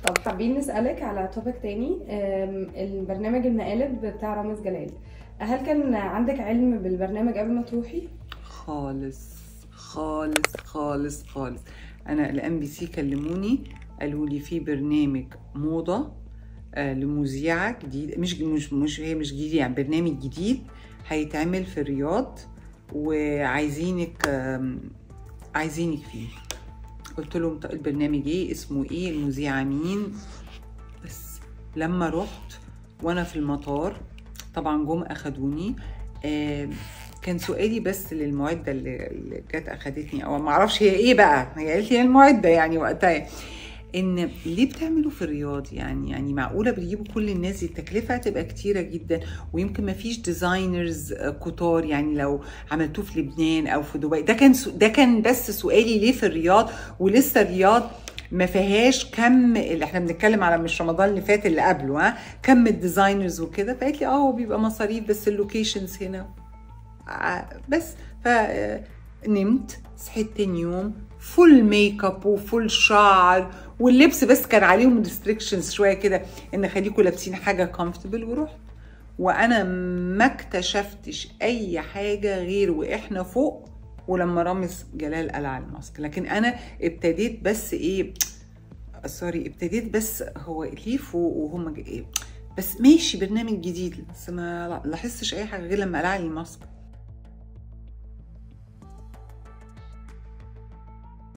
طب حابين نسألك على توبيك تاني أم، البرنامج المقالب بتاع رامز جلال هل كان عندك علم بالبرنامج قبل ما تروحي؟ خالص خالص خالص خالص انا الام بي سي كلموني قالوا لي في برنامج موضه آه، لمذيعه جديد مش مش مش هي مش جديد يعني برنامج جديد هيتعمل في الرياض وعايزينك آم، عايزينك فيه قلت لهم طيب البرنامج ايه اسمه ايه المذيعه مين بس لما رحت وانا في المطار طبعا جم اخدوني آم، كان سؤالي بس للمعده اللي اللي جت اخدتني او ما اعرفش هي ايه بقى هي قالت لي هي المعده يعني وقتها ان ليه بتعملوا في الرياض يعني يعني معقوله بتجيبوا كل الناس دي التكلفه هتبقى كتيره جدا ويمكن ما فيش ديزاينرز كتار يعني لو عملتوه في لبنان او في دبي ده كان سو- ده كان بس سؤالي ليه في الرياض ولسه الرياض ما فيهاش كم اللي احنا بنتكلم على مش رمضان اللي فات اللي قبله ها كم الديزاينرز وكده فقالت لي اه هو بيبقى مصاريف بس اللوكيشنز هنا ع- بس فنمت صحيت تاني يوم فول ميك اب وفول شعر واللبس بس كان عليهم ريستريكشنز شويه كده ان خليكم لابسين حاجه كومفورتبل ورحت وانا ما اكتشفتش اي حاجه غير واحنا فوق ولما رامز جلال قال على الماسك لكن انا ابتديت بس ايه سوري ابتديت بس هو ليه فوق وهم ج- ايه بس ماشي برنامج جديد بس ما لاحظتش اي حاجه غير لما قلع لي الماسك